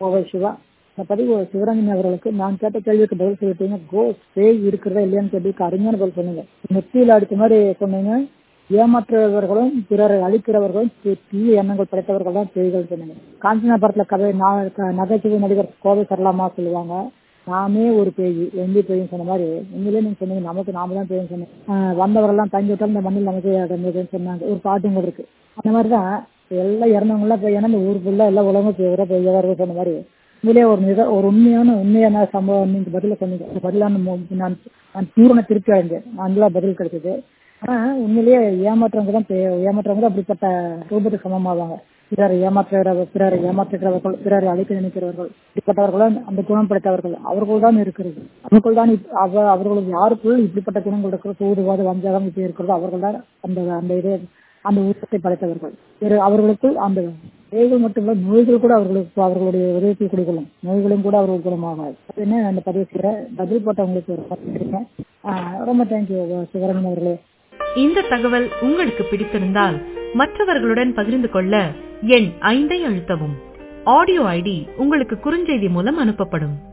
கோவை சிவா இந்த பதிவு சிவரஞ்சனி அவர்களுக்கு நான் கேட்ட கேள்விக்கு பதில் சொல்லிட்டீங்க கோ பேய் இருக்கிறதா இல்லையான்னு கேள்விக்கு அருமையான பதில் சொன்னீங்க நெத்தியில் அடித்த மாதிரி சொன்னீங்க ஏமாற்றுபவர்களும் பிறரை அழிக்கிறவர்களும் தீ- தீய எண்ணங்கள் படைத்தவர்கள் தான் பேய்கள் சொன்னீங்க காஞ்சனா படத்துல கதை நா- க- நகைச்சுவை நடிகர் கோவை சரளாமா சொல்லுவாங்க நாமே ஒரு பேய் எந்த பேயும் சொன்ன மாதிரி உண்மையிலே நீங்க சொன்னீங்க நமக்கு நாம தான் பேயும் சொன்னீங்க ஆஹ் வந்தவரெல்லாம் தங்கி விட்டாலும் இந்த மண்ணில் நமக்கு அடங்குதுன்னு சொன்னாங்க ஒரு பாட்டும் கூட இருக்கு அந்த மாதிரி தான் எல்லாம் இறந்தவங்க எல்லாம் போய் ஏன்னா இந்த ஊர் ஃபுல்லா எல்லாம் உலகம் பேர பெய்யதா இருக்கு சொன்ன மாதிரி உண்மையிலே ஒரு மிக ஒரு உண்மையான உண்மையான சம்பவம் நீங்க பதில சொன்னீங்க அந்த பதிலான மு- நான் நான் பூரண திருப்தி அடைஞ்சேன் நல்லா பதில் கிடைச்சது ஆனா உண்மையிலேயே ஏமாற்றவங்க தான் பே- ஏமாற்றவங்க தான் அப்படிப்பட்ட ரூபத்துக்கு சமமாவாங்க பிறரை ஏமாற்றுகிறவர் பிறரை ஏமாற்றுகிறவர்கள் பிறரை அழிக்க நினைக்கிறவர்கள் இப்படிப்பட்டவர்களும் அந்த குணம் படைத்தவர்கள் அவர்கள் தான் இருக்கிறது அவர்கள் தான் இப்- அவ அவர்களுக்கு யாருக்குள் இப்படிப்பட்ட குணங்கள் இருக்கிறது சூதுவாது வஞ்சகம் இப்படி இருக்கிறதோ அவர்கள் தான் அந்த அந்த இதே அந்த ஊக்கத்தை படைத்தவர்கள் வேறு அவர்களுக்குள் அந்த பேய்கள் மட்டுமல்ல நோய்கள் கூட அவர்களுக்கு அவர்களுடைய உதவிக்கு குடிக்கொள்ளும் நோய்களும் கூட அவர்களுக்கு குணமாகாது அது என்ன அந்த பதிவு செய்கிற பதில் போட்டவங்களுக்கு ஒரு பத்து இருக்கேன் ரொம்ப தேங்க்யூ சிவரமன் அவர்களே இந்த தகவல் உங்களுக்கு பிடித்திருந்தால் மற்றவர்களுடன் பகிர்ந்து கொள்ள எண் ஐந்தை அழுத்தவும் ஆடியோ ஐடி உங்களுக்கு குறுஞ்செய்தி மூலம் அனுப்பப்படும்